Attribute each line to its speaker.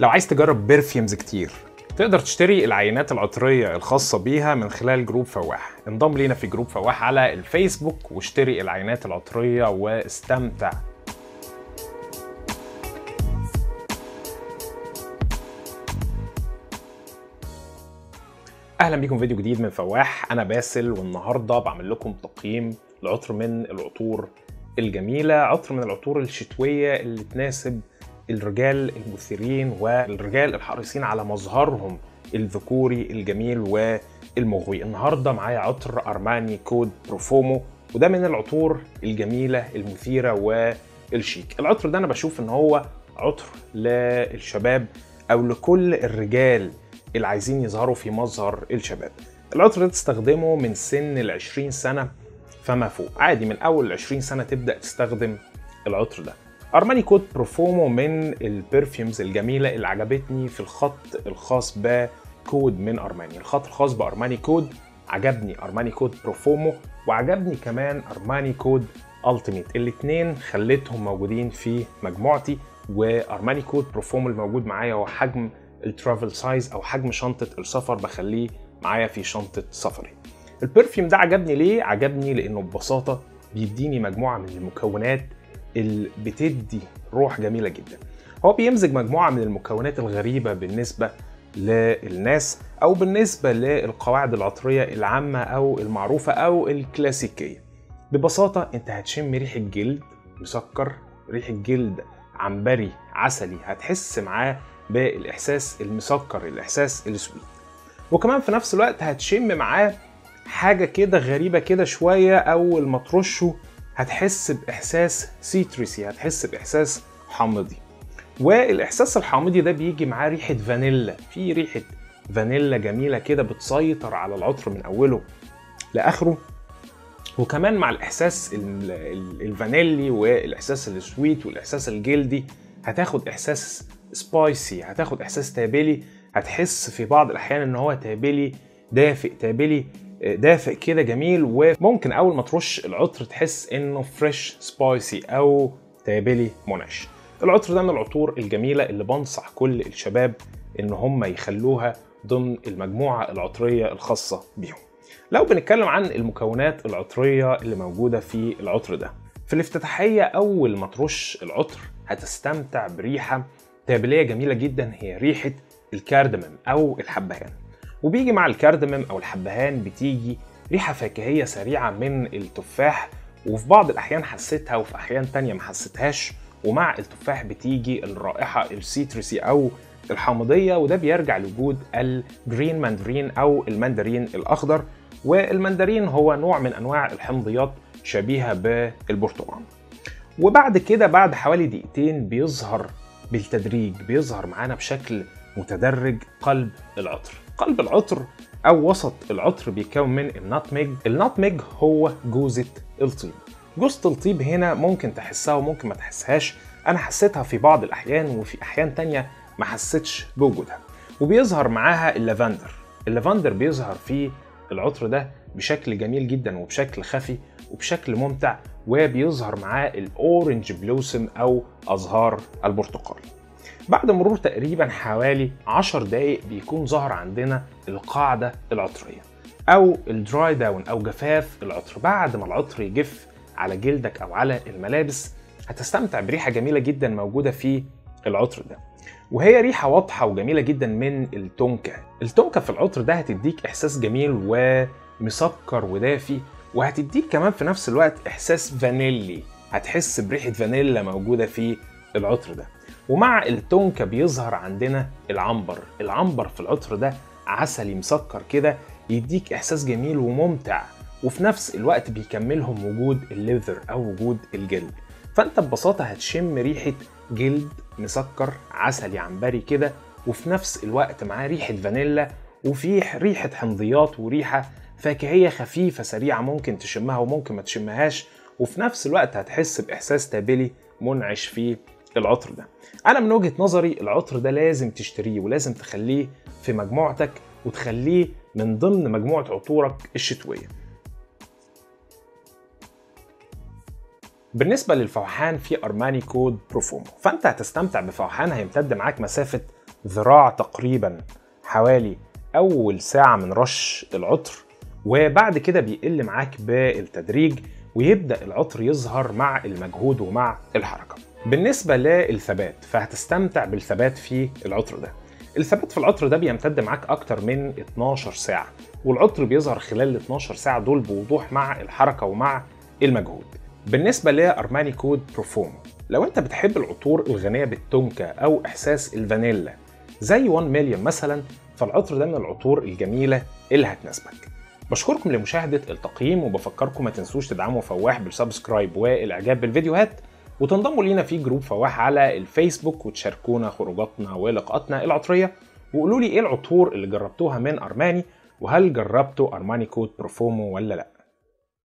Speaker 1: لو عايز تجرب برفيومز كتير تقدر تشتري العينات العطرية الخاصة بيها من خلال جروب فواح انضم لينا في جروب فواح على الفيسبوك واشتري العينات العطرية واستمتع اهلا بيكم فيديو جديد من فواح انا باسل والنهارده بعمل لكم تقييم لعطر من العطور الجميله عطر من العطور الشتويه اللي تناسب الرجال المثيرين والرجال الحريصين على مظهرهم الذكوري الجميل والمغوي النهارده معايا عطر ارماني كود بروفومو وده من العطور الجميله المثيره والشيك العطر ده انا بشوف ان هو عطر للشباب او لكل الرجال اللي عايزين يظهروا في مظهر الشباب العطر ده تستخدمه من سن ال 20 سنه فما فوق عادي من اول ال 20 سنه تبدا تستخدم العطر ده ارماني كود بروفومو من البرفيومز الجميله اللي عجبتني في الخط الخاص بكود من ارماني الخط الخاص بارماني كود عجبني ارماني كود بروفومو وعجبني كمان ارماني كود التيميت الاثنين خليتهم موجودين في مجموعتي وارماني كود بروفومو الموجود معايا هو حجم الترافل سايز او حجم شنطه السفر بخليه معايا في شنطه سفري البرفيوم ده عجبني ليه عجبني لانه ببساطه بيديني مجموعه من المكونات اللي بتدي روح جميله جدا هو بيمزج مجموعه من المكونات الغريبه بالنسبه للناس او بالنسبه للقواعد العطريه العامه او المعروفه او الكلاسيكيه ببساطه انت هتشم ريحه جلد مسكر ريحه جلد عنبري عسلي هتحس معاه بالاحساس المسكر الاحساس السويت وكمان في نفس الوقت هتشم معاه حاجه كده غريبه كده شويه اول ما ترشه هتحس باحساس سيترسي هتحس باحساس حامضي والاحساس الحامضي ده بيجي معاه ريحه فانيلا في ريحه فانيلا جميله كده بتسيطر على العطر من اوله لاخره وكمان مع الاحساس الفانيلي والاحساس السويت والاحساس الجلدي هتاخد احساس سبايسي هتاخد احساس تابلي هتحس في بعض الاحيان ان هو تابلي دافئ تابلي دافئ كده جميل وممكن اول ما ترش العطر تحس انه فريش سبايسي او تابلي منعش العطر ده من العطور الجميله اللي بنصح كل الشباب ان هم يخلوها ضمن المجموعه العطريه الخاصه بيهم لو بنتكلم عن المكونات العطريه اللي موجوده في العطر ده في الافتتاحيه اول ما ترش العطر هتستمتع بريحه تابليه جميله جدا هي ريحه الكاردمم او الحبهان وبيجي مع الكاردمم او الحبهان بتيجي ريحه فاكهيه سريعه من التفاح وفي بعض الاحيان حسيتها وفي احيان تانية ما حسيتهاش ومع التفاح بتيجي الرائحه السيترسي او الحامضيه وده بيرجع لوجود الجرين ماندرين او المندرين الاخضر والمندرين هو نوع من انواع الحمضيات شبيهه بالبرتقال وبعد كده بعد حوالي دقيقتين بيظهر بالتدريج بيظهر معانا بشكل متدرج قلب العطر قلب العطر او وسط العطر بيتكون من الناتميج الناتميج هو جوزة الطيب جوزة الطيب هنا ممكن تحسها وممكن ما تحسهاش انا حسيتها في بعض الاحيان وفي احيان تانية ما حسيتش بوجودها وبيظهر معاها اللافندر اللافندر بيظهر في العطر ده بشكل جميل جدا وبشكل خفي وبشكل ممتع وبيظهر معاه الاورنج بلوسم او ازهار البرتقال بعد مرور تقريبا حوالي 10 دقايق بيكون ظهر عندنا القاعده العطريه او الدراي داون او جفاف العطر بعد ما العطر يجف على جلدك او على الملابس هتستمتع بريحه جميله جدا موجوده في العطر ده وهي ريحه واضحه وجميله جدا من التونكا التونكا في العطر ده هتديك احساس جميل ومسكر ودافي وهتديك كمان في نفس الوقت احساس فانيلي هتحس بريحه فانيلا موجوده في العطر ده ومع التونكا بيظهر عندنا العنبر العنبر في العطر ده عسلي مسكر كده يديك احساس جميل وممتع وفي نفس الوقت بيكملهم وجود الليذر او وجود الجلد فانت ببساطه هتشم ريحه جلد مسكر عسلي عنبري كده وفي نفس الوقت معاه ريحه فانيلا وفي ريحه حمضيات وريحه فاكهيه خفيفه سريعه ممكن تشمها وممكن ما تشمهاش وفي نفس الوقت هتحس باحساس تابلي منعش في العطر ده انا من وجهه نظري العطر ده لازم تشتريه ولازم تخليه في مجموعتك وتخليه من ضمن مجموعه عطورك الشتويه بالنسبة للفوحان في أرماني كود بروفومو فأنت هتستمتع بفوحان هيمتد معاك مسافة ذراع تقريبا حوالي اول ساعه من رش العطر وبعد كده بيقل معاك بالتدريج ويبدا العطر يظهر مع المجهود ومع الحركه بالنسبه للثبات فهتستمتع بالثبات في العطر ده الثبات في العطر ده بيمتد معاك اكتر من 12 ساعه والعطر بيظهر خلال ال 12 ساعه دول بوضوح مع الحركه ومع المجهود بالنسبه لارماني كود بروفوم لو انت بتحب العطور الغنيه بالتونكا او احساس الفانيلا زي 1 مليون مثلا فالعطر ده من العطور الجميله اللي هتناسبك بشكركم لمشاهده التقييم وبفكركم ما تنسوش تدعموا فواح بالسبسكرايب والاعجاب بالفيديوهات وتنضموا لينا في جروب فواح على الفيسبوك وتشاركونا خروجاتنا ولقاءاتنا العطريه وقولوا لي ايه العطور اللي جربتوها من ارماني وهل جربتوا ارماني كود بروفومو ولا لا